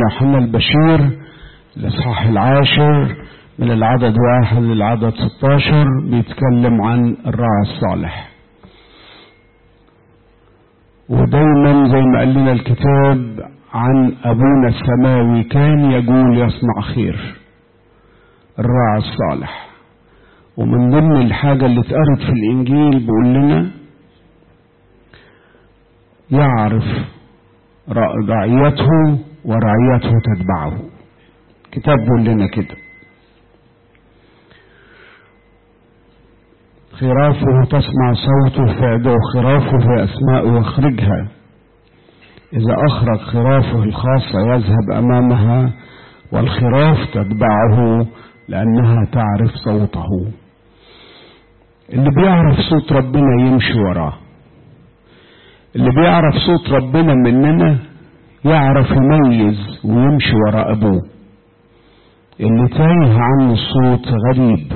يوحنا البشير الإصحاح العاشر من العدد واحد للعدد 16 بيتكلم عن الراعي الصالح ودايما زي ما قال لنا الكتاب عن أبونا السماوي كان يقول يصنع خير الراعي الصالح ومن ضمن الحاجة اللي اتقرت في الإنجيل بيقول لنا يعرف رعيته ورعيته تتبعه كتاب بيقول لنا كده خرافه تسمع صوته فيدعو خرافه في أسماء يخرجها إذا أخرج خرافه الخاصة يذهب أمامها والخراف تتبعه لأنها تعرف صوته اللي بيعرف صوت ربنا يمشي وراه اللي بيعرف صوت ربنا مننا يعرف يميز ويمشي ورا أبوه اللي تايه عنه الصوت غريب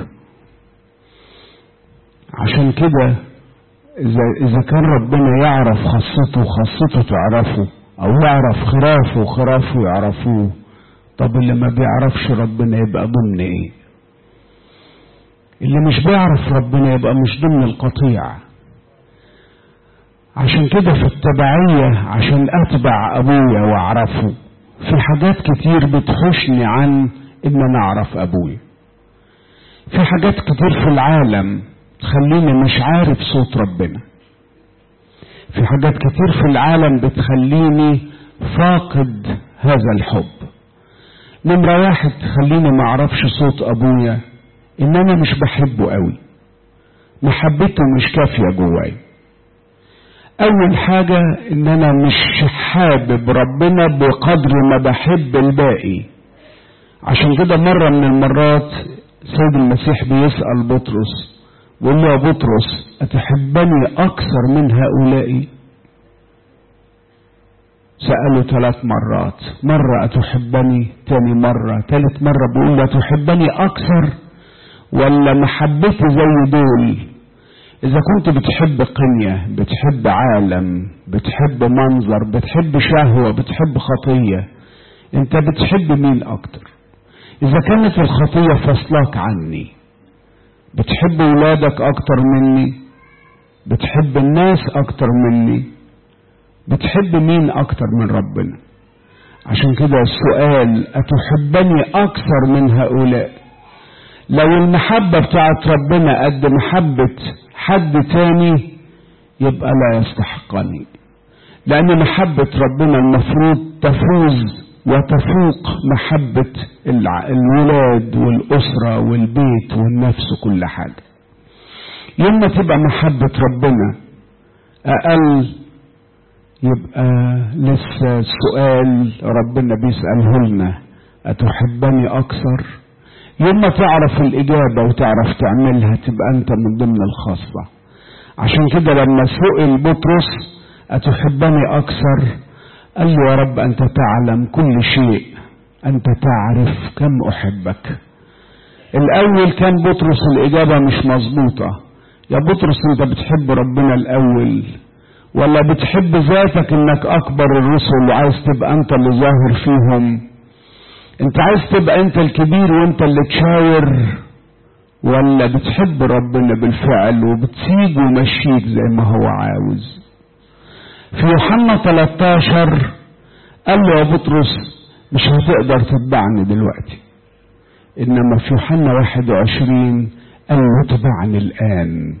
عشان كده إذا, إذا كان ربنا يعرف خاصته خاصته تعرفه أو يعرف خرافه خرافه يعرفوه طب اللي ما بيعرفش ربنا يبقى ضمن إيه اللي مش بيعرف ربنا يبقى مش ضمن القطيع عشان كده في التبعية عشان أتبع أبويا وأعرفه في حاجات كتير بتحشني عن إن أنا أعرف أبويا في حاجات كتير في العالم تخليني مش عارف صوت ربنا في حاجات كتير في العالم بتخليني فاقد هذا الحب نمرة واحد تخليني ما اعرفش صوت ابويا ان انا مش بحبه قوي محبته مش كافية جواي اول حاجة ان انا مش حابب ربنا بقدر ما بحب الباقي عشان كده مرة من المرات سيد المسيح بيسأل بطرس بيقول له يا بطرس أتحبني أكثر من هؤلاء سأله ثلاث مرات مرة أتحبني تاني مرة ثالث مرة بيقول له أتحبني أكثر ولا محبتي زي دول إذا كنت بتحب قنية بتحب عالم بتحب منظر بتحب شهوة بتحب خطية أنت بتحب مين أكتر إذا كانت الخطية فصلاك عني بتحب ولادك أكتر مني بتحب الناس أكتر مني بتحب مين أكتر من ربنا عشان كده السؤال أتحبني أكثر من هؤلاء لو المحبة بتاعت ربنا قد محبة حد تاني يبقى لا يستحقني لأن محبة ربنا المفروض تفوز وتفوق محبة الولاد والأسرة والبيت والنفس كل حاجة يوم ما تبقى محبة ربنا أقل يبقى لسه السؤال ربنا بيسأله لنا أتحبني أكثر يوم ما تعرف الإجابة وتعرف تعملها تبقى أنت من ضمن الخاصة عشان كده لما سئل بطرس أتحبني أكثر قال له يا رب أنت تعلم كل شيء أنت تعرف كم أحبك الأول كان بطرس الإجابة مش مظبوطة يا بطرس أنت بتحب ربنا الأول ولا بتحب ذاتك انك اكبر الرسل وعايز تبقى انت اللي ظاهر فيهم انت عايز تبقى انت الكبير وانت اللي تشاور ولا بتحب ربنا بالفعل وبتسيبه ومشيك زي ما هو عاوز في يوحنا 13 قال له يا بطرس مش هتقدر تتبعني دلوقتي انما في يوحنا 21 قال له اتبعني الان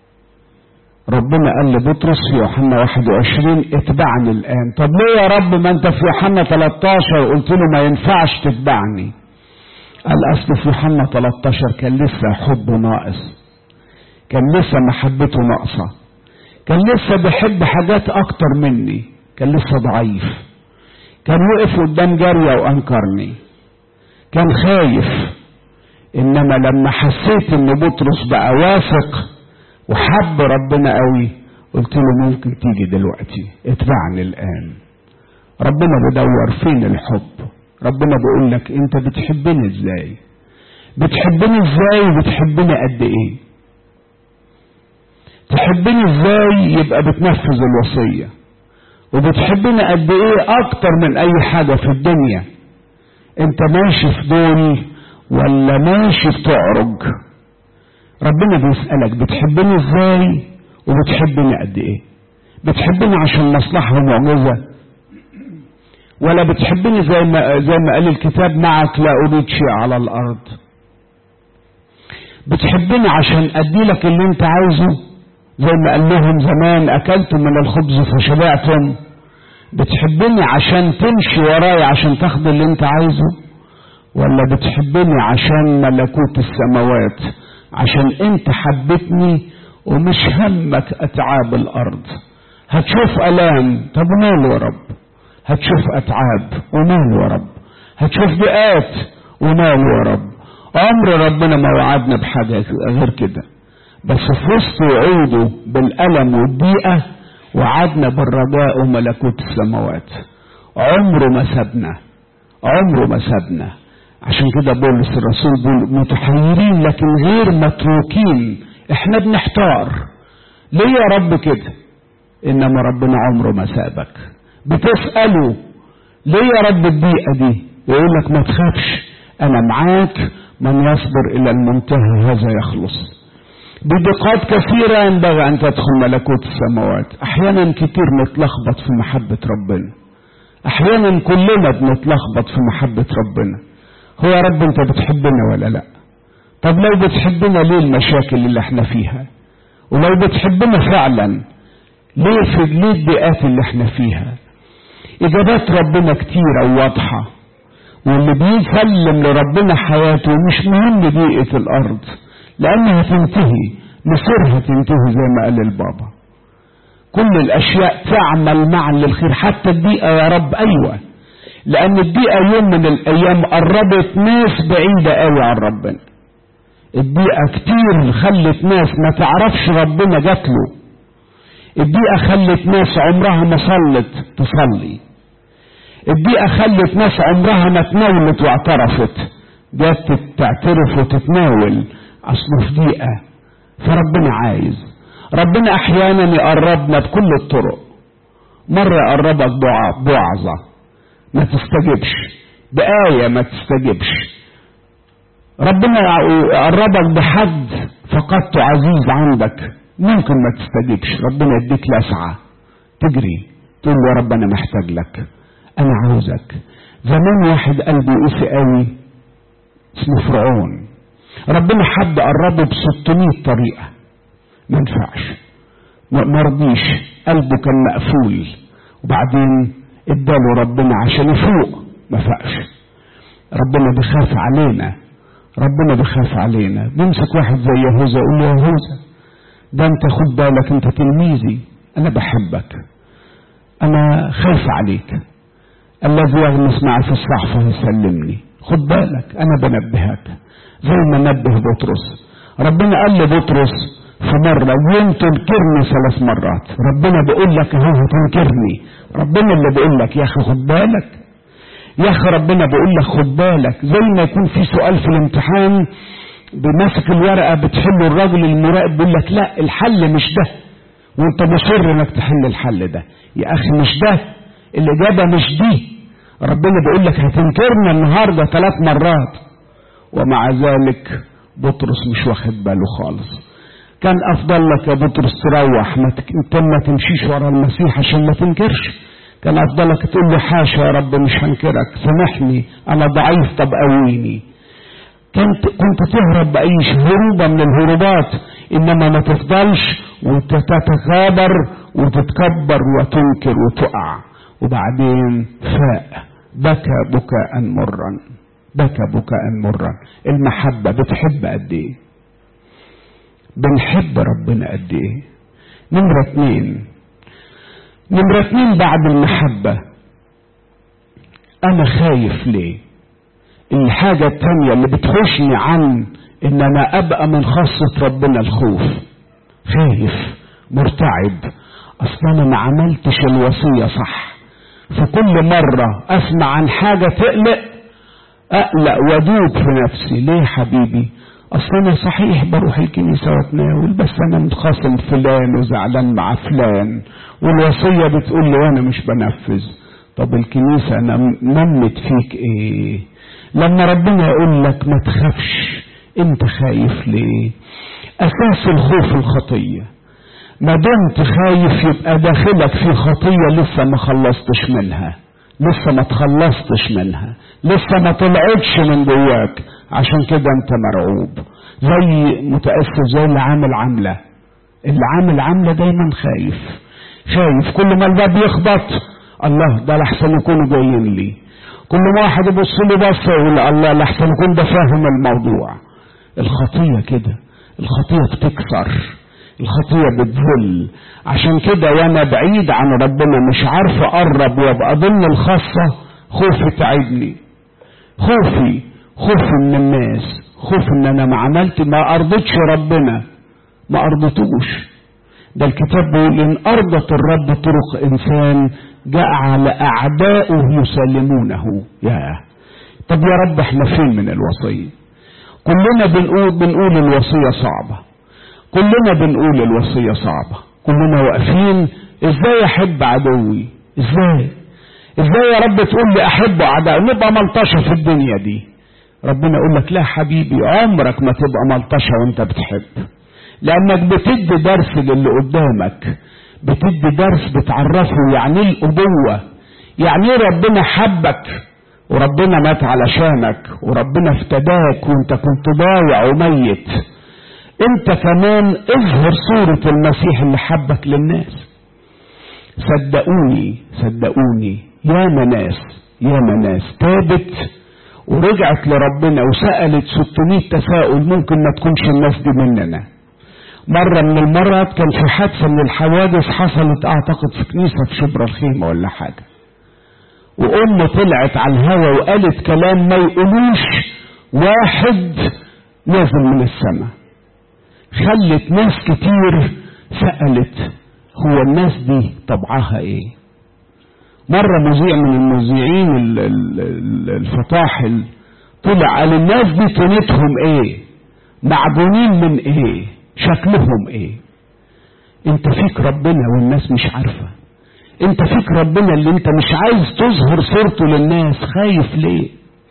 ربنا قال لبطرس في يوحنا 21 اتبعني الان طب ليه يا رب ما انت في يوحنا 13 قلت له ما ينفعش تتبعني قال اصل في يوحنا 13 كان لسه حبه ناقص كان لسه محبته ناقصه كان لسه بيحب حاجات اكتر مني كان لسه ضعيف كان وقف قدام جارية وانكرني كان خايف انما لما حسيت ان بطرس بقى واثق وحب ربنا قوي قلت له ممكن تيجي دلوقتي اتبعني الان ربنا بيدور فين الحب ربنا بيقول لك انت بتحبني ازاي بتحبني ازاي وبتحبني قد ايه تحبني ازاي يبقى بتنفذ الوصية وبتحبني قد ايه اكتر من اي حاجة في الدنيا انت ماشي في دول ولا ماشي بتعرج ربنا بيسألك بتحبني ازاي وبتحبني قد ايه بتحبني عشان مصلحة ومعجزة ولا بتحبني زي ما زي ما قال الكتاب معك لا اريد شيء على الارض بتحبني عشان ادي لك اللي انت عايزه زي ما قال لهم زمان اكلتم من الخبز فشبعتم بتحبني عشان تمشي ورايا عشان تاخد اللي انت عايزه ولا بتحبني عشان ملكوت السماوات عشان انت حبتني ومش همك اتعاب الارض هتشوف الام طب وماله يا رب هتشوف اتعاب وماله يا رب هتشوف ضيقات وماله يا رب عمر ربنا ما وعدنا بحاجه غير كده بس في وسط وعوده بالالم والضيقه وعدنا بالرجاء وملكوت السماوات عمره ما سابنا عمره ما سابنا عشان كده بولس الرسول بيقول متحيرين لكن غير متروكين احنا بنحتار ليه يا رب كده انما ربنا عمره ما سابك بتسأله ليه يا رب الضيقة دي يقول لك ما تخافش انا معاك من يصبر الى المنتهى هذا يخلص بدقات كثيرة ينبغي أن تدخل ملكوت السماوات أحيانا كتير نتلخبط في محبة ربنا أحيانا كلنا بنتلخبط في محبة ربنا هو يا رب أنت بتحبنا ولا لا طب لو بتحبنا ليه المشاكل اللي احنا فيها ولو بتحبنا فعلا ليه في ليه الضيقات اللي احنا فيها إجابات ربنا كتيرة وواضحة واللي بيسلم لربنا حياته مش مهم ضيقة الأرض لأنها تنتهي مصيرها تنتهي زي ما قال البابا كل الأشياء تعمل معا للخير حتى الضيقة يا رب أيوة لأن الضيقة يوم من الأيام قربت ناس بعيدة قوي عن ربنا الضيقة كتير خلت ناس ما تعرفش ربنا جات له الضيقة خلت ناس عمرها ما صلت تصلي الضيقة خلت ناس عمرها ما تناولت واعترفت جت تعترف وتتناول اصله في ضيقه فربنا عايز ربنا احيانا يقربنا بكل الطرق مره يقربك بوعظه ما تستجبش بآية ما تستجبش ربنا يقربك بحد فقدته عزيز عندك ممكن ما تستجبش ربنا يديك لسعة تجري تقول له يا رب انا محتاج لك انا عاوزك زمان واحد قلبه قسي قوي اسمه فرعون ربنا حب قربه ب 600 طريقة ما ينفعش ما رضيش قلبه كان مقفول وبعدين اداله ربنا عشان يفوق ما فاقش ربنا بيخاف علينا ربنا بيخاف علينا بيمسك واحد زي يهوذا يقول له يهوذا ده انت خد بالك انت تلميذي انا بحبك انا خايف عليك الذي يغمس معي في الصحفة يسلمني خد بالك انا بنبهك زي ما نبه بطرس ربنا قال لبطرس في مرة يوم تنكرني ثلاث مرات ربنا بيقول لك اهو هتنكرني ربنا اللي بيقول لك يا اخي خد بالك يا اخي ربنا بيقول لك خد بالك زي ما يكون في سؤال في الامتحان بماسك الورقة بتحله الراجل المراقب بيقول لك لا الحل مش ده وانت مصر انك تحل الحل ده يا اخي مش ده الاجابة مش دي ربنا بيقول لك هتنكرنا النهاردة ثلاث مرات ومع ذلك بطرس مش واخد باله خالص كان افضل لك يا بطرس تروح ما انت ما تمشيش ورا المسيح عشان ما تنكرش كان افضل لك تقول له حاشا يا رب مش هنكرك سامحني انا ضعيف طب قويني كنت كنت تهرب باي هروبه من الهروبات انما ما تفضلش وتتكابر وتتكبر وتنكر وتقع وبعدين فاق بكى بكاء مرا بكى بكاء مرا المحبة بتحب قد ايه بنحب ربنا قد ايه نمرة اتنين نمرة اتنين بعد المحبة انا خايف ليه الحاجة التانية اللي بتحوشني عن ان انا ابقى من خاصة ربنا الخوف خايف مرتعب اصلا انا ما عملتش الوصية صح في كل مرة اسمع عن حاجة تقلق اقلق وادوب في نفسي ليه حبيبي اصل انا صحيح بروح الكنيسه واتناول بس انا متخاصم فلان وزعلان مع فلان والوصيه بتقول لي وانا مش بنفذ طب الكنيسة نمت فيك ايه لما ربنا يقول لك ما تخافش انت خايف ليه اساس الخوف الخطية ما دمت خايف يبقى داخلك في خطية لسه ما خلصتش منها لسه ما تخلصتش منها لسه ما طلعتش من جواك عشان كده انت مرعوب زي متأسف زي اللي عامل عاملة اللي عامل عاملة دايما خايف خايف كل ما الباب يخبط الله ده لحسن يكونوا جايين لي كل ما واحد يبص له بس يقول الله لحسن يكون ده فاهم الموضوع الخطية كده الخطية بتكسر الخطية بتذل عشان كده وانا بعيد عن ربنا مش عارف اقرب وابقى ضمن الخاصة خوفي تعبني خوفي خوفي من الناس خوف ان انا ما عملت ما ارضتش ربنا ما ارضتوش ده الكتاب بيقول ان ارضت الرب طرق انسان جعل اعداؤه يسلمونه يا طب يا رب احنا فين من الوصيه كلنا بنقول بنقول الوصيه صعبه كلنا بنقول الوصيه صعبه كلنا واقفين ازاي احب عدوي ازاي ازاي يا رب تقول لي احب اعدائي نبقى ملطشه في الدنيا دي ربنا يقول لك لا حبيبي عمرك ما تبقى ملطشه وانت بتحب لانك بتدي درس للي قدامك بتدي درس بتعرفه يعني ايه الابوه يعني ايه ربنا حبك وربنا مات علشانك وربنا افتداك وانت كنت ضايع وميت انت كمان اظهر صورة المسيح اللي حبك للناس صدقوني صدقوني يا ناس يا ناس تابت ورجعت لربنا وسألت 600 تساؤل ممكن ما تكونش الناس دي مننا مرة من المرات كان في حادثة من الحوادث حصلت اعتقد في كنيسة في شبرا الخيمة ولا حاجة وام طلعت على الهوا وقالت كلام ما يقولوش واحد نازل من السماء خلت ناس كتير سألت هو الناس دي طبعها ايه مرة مذيع من المذيعين الفطاحل طلع قال الناس دي طينتهم ايه معجونين من ايه شكلهم ايه انت فيك ربنا والناس مش عارفة انت فيك ربنا اللي انت مش عايز تظهر صورته للناس خايف ليه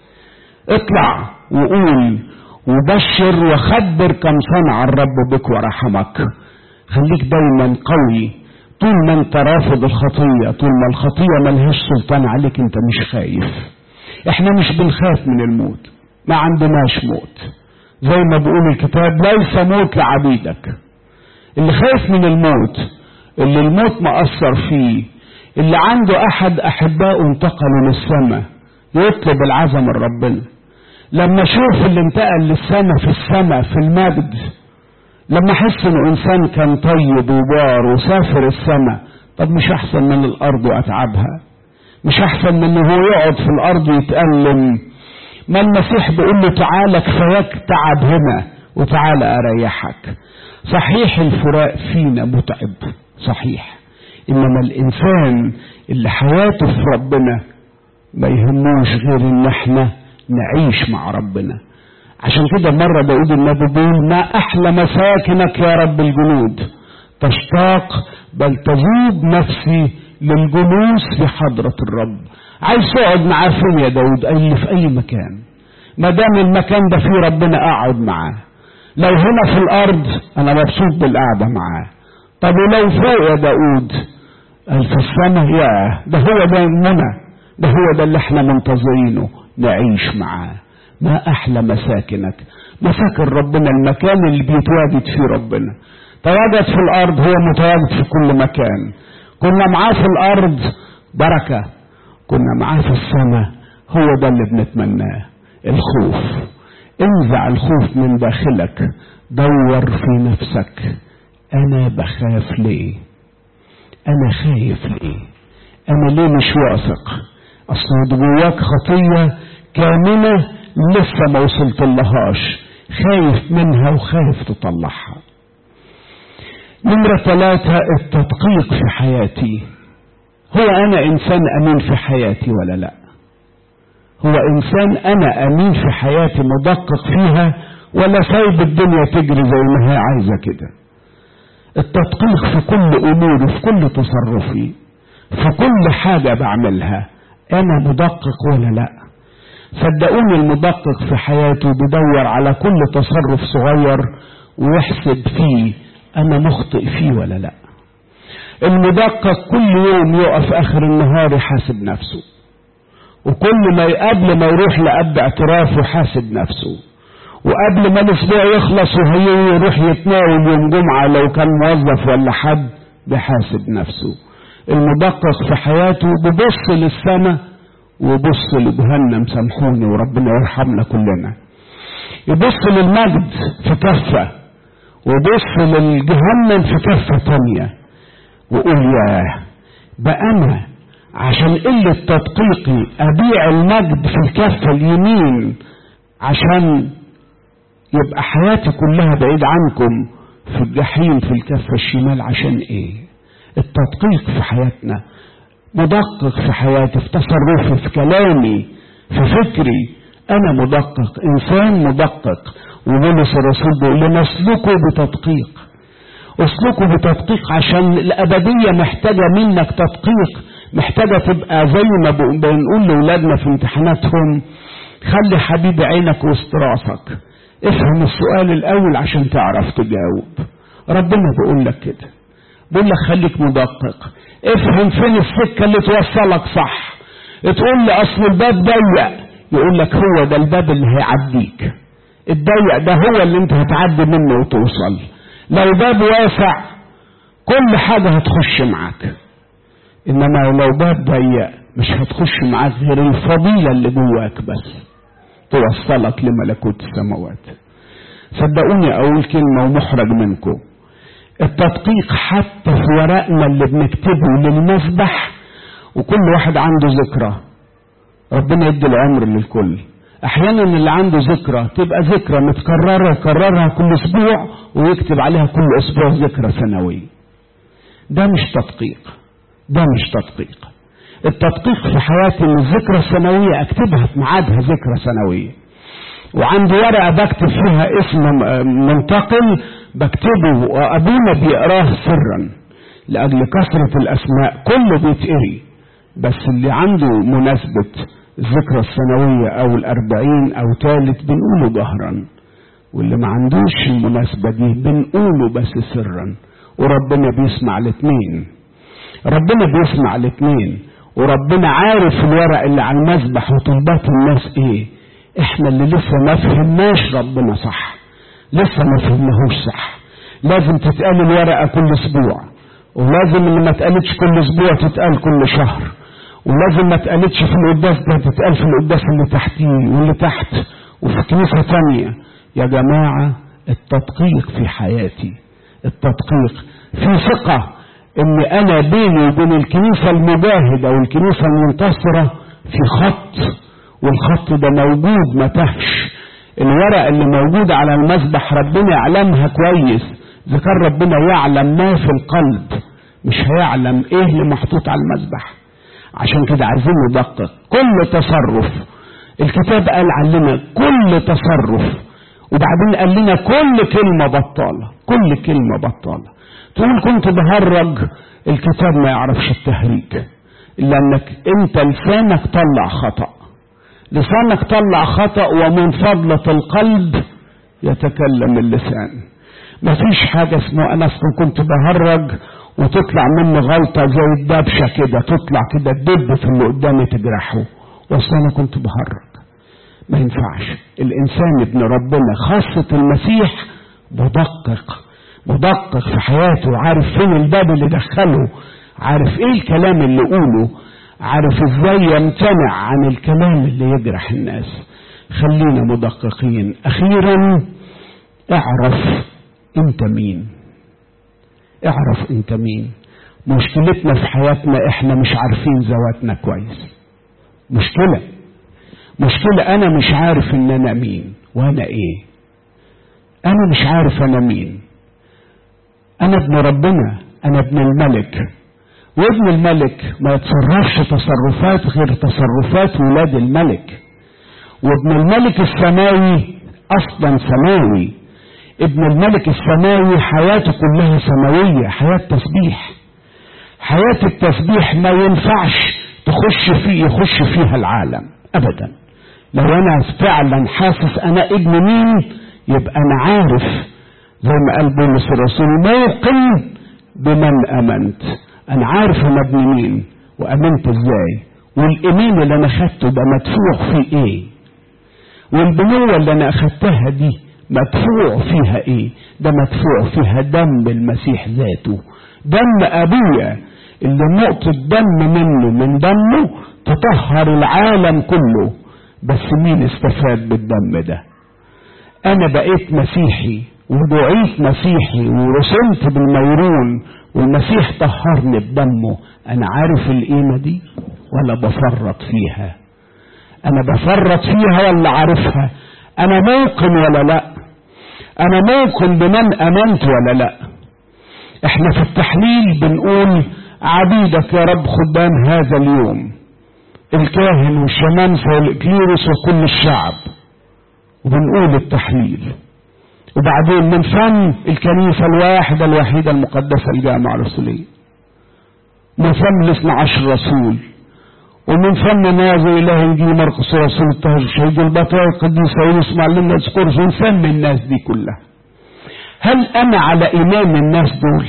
اطلع وقول وبشر وخبر كم صنع الرب بك ورحمك خليك دايما قوي طول ما انت رافض الخطية طول ما الخطية ملهاش سلطان عليك انت مش خايف احنا مش بنخاف من الموت ما عندناش موت زي ما بيقول الكتاب ليس موت لعبيدك اللي خايف من الموت اللي الموت مأثر فيه اللي عنده احد احبائه انتقلوا للسماء يطلب العزم من ربنا لما اشوف اللي انتقل للسماء في السماء في المجد لما احس انه انسان كان طيب وبار وسافر السماء طب مش احسن من الارض واتعبها مش احسن من انه هو يقعد في الارض ويتألم ما المسيح بيقول له تعالى كفاياك تعب هنا وتعالى اريحك صحيح الفراق فينا متعب صحيح انما الانسان اللي حياته في ربنا ما يهموش غير ان احنا نعيش مع ربنا عشان كده مرة داود النبي بيقول ما أحلى مساكنك يا رب الجنود تشتاق بل تذوب نفسي للجلوس في حضرة الرب عايز تقعد معاه فين يا داود قال لي في أي مكان ما دام المكان ده فيه ربنا أقعد معاه لو هنا في الأرض أنا مبسوط بالقعدة معاه طب ولو فوق يا داود قال في السماء يا ده هو ده المنى ده هو ده اللي احنا منتظرينه نعيش معاه ما احلى مساكنك مساكن ربنا المكان اللي بيتواجد فيه ربنا تواجد في الارض هو متواجد في كل مكان كنا معاه في الارض بركه كنا معاه في السماء هو ده اللي بنتمناه الخوف انزع الخوف من داخلك دور في نفسك انا بخاف ليه انا خايف ليه انا ليه مش واثق اصل جواك خطيه كامنه لسه ما وصلت لهاش خايف منها وخايف تطلعها نمرة ثلاثة التدقيق في حياتي هو أنا إنسان أمين في حياتي ولا لا هو إنسان أنا أمين في حياتي مدقق فيها ولا سايب الدنيا تجري زي ما هي عايزة كده التدقيق في كل أموري في كل تصرفي في كل حاجة بعملها انا مدقق ولا لا صدقوني المدقق في حياته بيدور على كل تصرف صغير ويحسب فيه انا مخطئ فيه ولا لا المدقق كل يوم يقف اخر النهار يحاسب نفسه وكل ما قبل ما يروح لأب اعتراف يحاسب نفسه وقبل ما الاسبوع يخلص وهي يروح يتناول يوم جمعة لو كان موظف ولا حد بيحاسب نفسه المدقق في حياته ببص للسماء وبص لجهنم سامحوني وربنا يرحمنا كلنا يبص للمجد في كفة ويبص للجهنم في كفة تانية ويقول ياه بقى أنا عشان قلة تدقيقي أبيع المجد في الكفة اليمين عشان يبقى حياتي كلها بعيد عنكم في الجحيم في الكفة الشمال عشان ايه التدقيق في حياتنا مدقق في حياتي في تصرفي في كلامي في فكري انا مدقق انسان مدقق وبولس الرسول بيقول لنا اسلكوا بتدقيق اسلكوا بتدقيق عشان الابديه محتاجه منك تدقيق محتاجه تبقى زي ما بنقول لاولادنا في امتحاناتهم خلي حبيبي عينك وسط راسك افهم السؤال الاول عشان تعرف تجاوب ربنا بيقول لك كده بيقول لك خليك مدقق افهم فين السكه اللي توصلك صح تقول لي اصل الباب ضيق يقول لك هو ده الباب اللي هيعديك الضيق ده هو اللي انت هتعدي منه وتوصل لو باب واسع كل حاجه هتخش معاك انما لو باب ضيق مش هتخش معاك غير الفضيله اللي جواك بس توصلك لملكوت السماوات صدقوني اقول كلمة ومحرج منكم التدقيق حتى في ورقنا اللي بنكتبه للمسبح وكل واحد عنده ذكرى ربنا يدي العمر للكل احيانا اللي عنده ذكرى تبقى ذكرى متكررة يكررها كل اسبوع ويكتب عليها كل اسبوع ذكرى سنوية ده مش تدقيق ده مش تدقيق التدقيق في حياتي ان الذكرى السنوية اكتبها في ميعادها ذكرى سنوية وعندي ورقة بكتب فيها اسم منتقل بكتبه وابونا بيقراه سرا لاجل كثرة الاسماء كله بيتقري بس اللي عنده مناسبة الذكرى السنوية او الاربعين او ثالث بنقوله جهرا واللي ما عندوش المناسبة دي بنقوله بس سرا وربنا بيسمع الاثنين ربنا بيسمع الاثنين وربنا عارف الورق اللي على المذبح وطلبات الناس ايه احنا اللي لسه ما فهمناش ربنا صح لسه ما فهمناهوش صح لازم تتقال الورقة كل اسبوع ولازم اللي ما اتقالتش كل اسبوع تتقال كل شهر ولازم ما اتقالتش في القداس ده تتقال في القداس اللي تحتيه واللي تحت وفي كنيسة تانية يا جماعة التدقيق في حياتي التدقيق في ثقة ان انا بيني وبين الكنيسة المجاهدة والكنيسة المنتصرة في خط والخط ده موجود ما تهش الورق اللي موجود على المسبح ربنا يعلمها كويس اذا كان ربنا يعلم ما في القلب مش هيعلم ايه اللي محطوط على المسبح عشان كده عايزين ندقق كل تصرف الكتاب قال علمنا كل تصرف وبعدين قال لنا كل كلمة بطالة كل كلمة بطالة تقول كنت بهرج الكتاب ما يعرفش التهريج لانك انت لسانك طلع خطأ لسانك طلع خطأ ومن فضلة القلب يتكلم اللسان مفيش حاجة اسمه انا اصلا كنت بهرج وتطلع مني غلطة زي الدبشة كده تطلع كده تدب في اللي قدامي تجرحه واصل انا كنت بهرج ما ينفعش الانسان ابن ربنا خاصة المسيح مدقق مدقق في حياته عارف فين الباب اللي دخله عارف ايه الكلام اللي قوله عارف ازاي يمتنع عن الكلام اللي يجرح الناس خلينا مدققين اخيرا اعرف انت مين اعرف انت مين مشكلتنا في حياتنا احنا مش عارفين ذواتنا كويس مشكلة مشكلة انا مش عارف ان انا مين وانا ايه انا مش عارف انا مين انا ابن ربنا انا ابن الملك وابن الملك ما يتصرفش تصرفات غير تصرفات ولاد الملك وابن الملك السماوي اصلا سماوي ابن الملك السماوي حياته كلها سماوية حياة تسبيح حياة التسبيح ما ينفعش تخش فيه يخش فيها العالم ابدا لو انا فعلا حاسس انا ابن مين يبقى انا عارف زي ما قال بولس الرسول موقن بمن امنت انا عارف انا ابن مين وامنت ازاي والايمان اللي انا خدته ده مدفوع فيه ايه والبنوة اللي انا اخدتها دي مدفوع فيها ايه ده مدفوع فيها دم المسيح ذاته دم ابويا اللي نقطة دم منه من دمه تطهر العالم كله بس مين استفاد بالدم ده انا بقيت مسيحي ودعيت مسيحي ورسمت بالميرون والمسيح طهرني بدمه انا عارف القيمة دي ولا بفرط فيها انا بفرط فيها ولا عارفها انا موقن ولا لا انا موقن بمن امنت ولا لا احنا في التحليل بنقول عبيدك يا رب خدام هذا اليوم الكاهن والشمامسة والإكليروس وكل الشعب وبنقول التحليل وبعدين من فن الكنيسة الواحدة الوحيدة المقدسة الجامعة الرسولية من فن الاثنى عشر رسول ومن فن نازل إله إنجيل مرقس رسول الطاهر الشهيد البطايا القديس يونس معلمنا يذكرز ونسمي الناس دي كلها هل أنا على إيمان الناس دول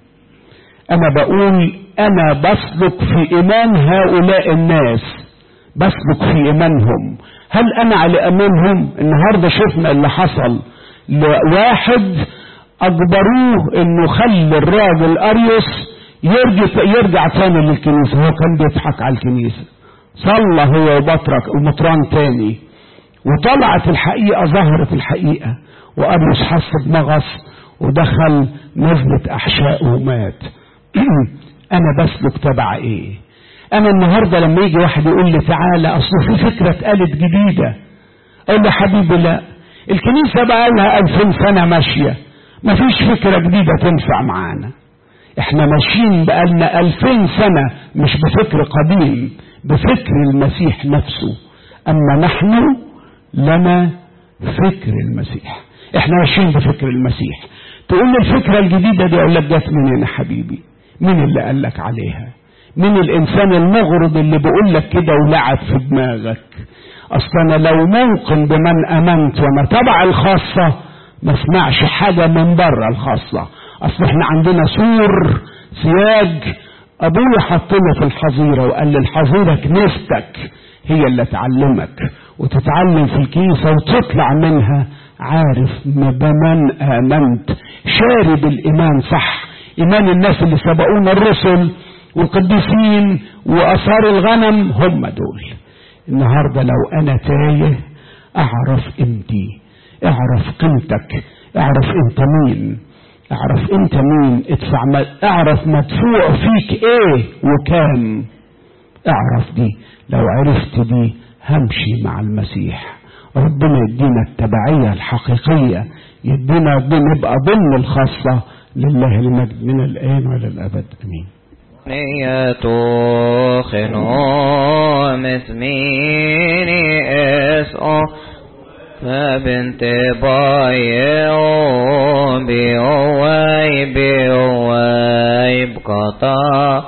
أنا بقول أنا بسلك في إيمان هؤلاء الناس بسلك في إيمانهم هل أنا على إيمانهم النهاردة شفنا اللي حصل لواحد أجبروه إنه خلي الراجل أريوس يرجع يرجع تاني للكنيسة هو كان بيضحك على الكنيسة صلى هو وبطرك ومطران تاني وطلعت الحقيقة ظهرت الحقيقة وأريوس حس بمغص ودخل نزلت أحشاء ومات أنا بسلك تبع إيه أنا النهاردة لما يجي واحد يقول لي تعالى أصل في فكرة اتقالت جديدة أقول له حبيبي لا الكنيسة بقى لها ألفين سنة ماشية مفيش فكرة جديدة تنفع معانا احنا ماشيين بقالنا ألفين سنة مش بفكر قديم بفكر المسيح نفسه أما نحن لنا فكر المسيح احنا ماشيين بفكر المسيح تقول لي الفكرة الجديدة دي اقول لك جت منين يا حبيبي مين اللي قال لك عليها مين الانسان المغرض اللي بيقول لك كده ولعب في دماغك اصل انا لو موقن بمن امنت وانا تبع الخاصة ما اسمعش حاجة من بره الخاصة اصل احنا عندنا سور سياج ابويا حطنا في الحظيرة وقال لي الحظيرة كنيستك هي اللي تعلمك وتتعلم في الكنيسة وتطلع منها عارف بمن امنت شارب الايمان صح ايمان الناس اللي سبقونا الرسل والقديسين واثار الغنم هم دول النهارده لو انا تايه اعرف قيمتي اعرف قيمتك اعرف انت مين اعرف انت مين ادفع ما اعرف مدفوع فيك ايه وكام اعرف دي لو عرفت دي همشي مع المسيح ربنا يدينا التبعية الحقيقية يدينا نبقى ضمن الخاصة لله المجد من الآن وإلى الأبد أمين نيتو خنو مسميني اسو فبنت بايعو بيوي بيوي بقطا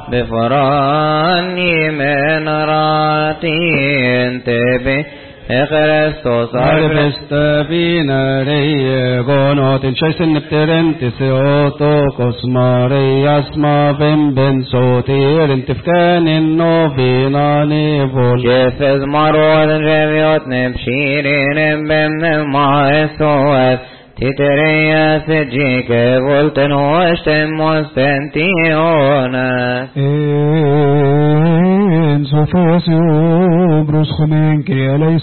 بفراني من راتي انتبه Christos Arveste vinere gonot in chaisen nepterentes otokos Marias ma vem ben sotir in tifkan in novina nevol Jefes marod reviot nebshirin bem maesot Titreas jike volten osten mostentiona En sofos brus khomen que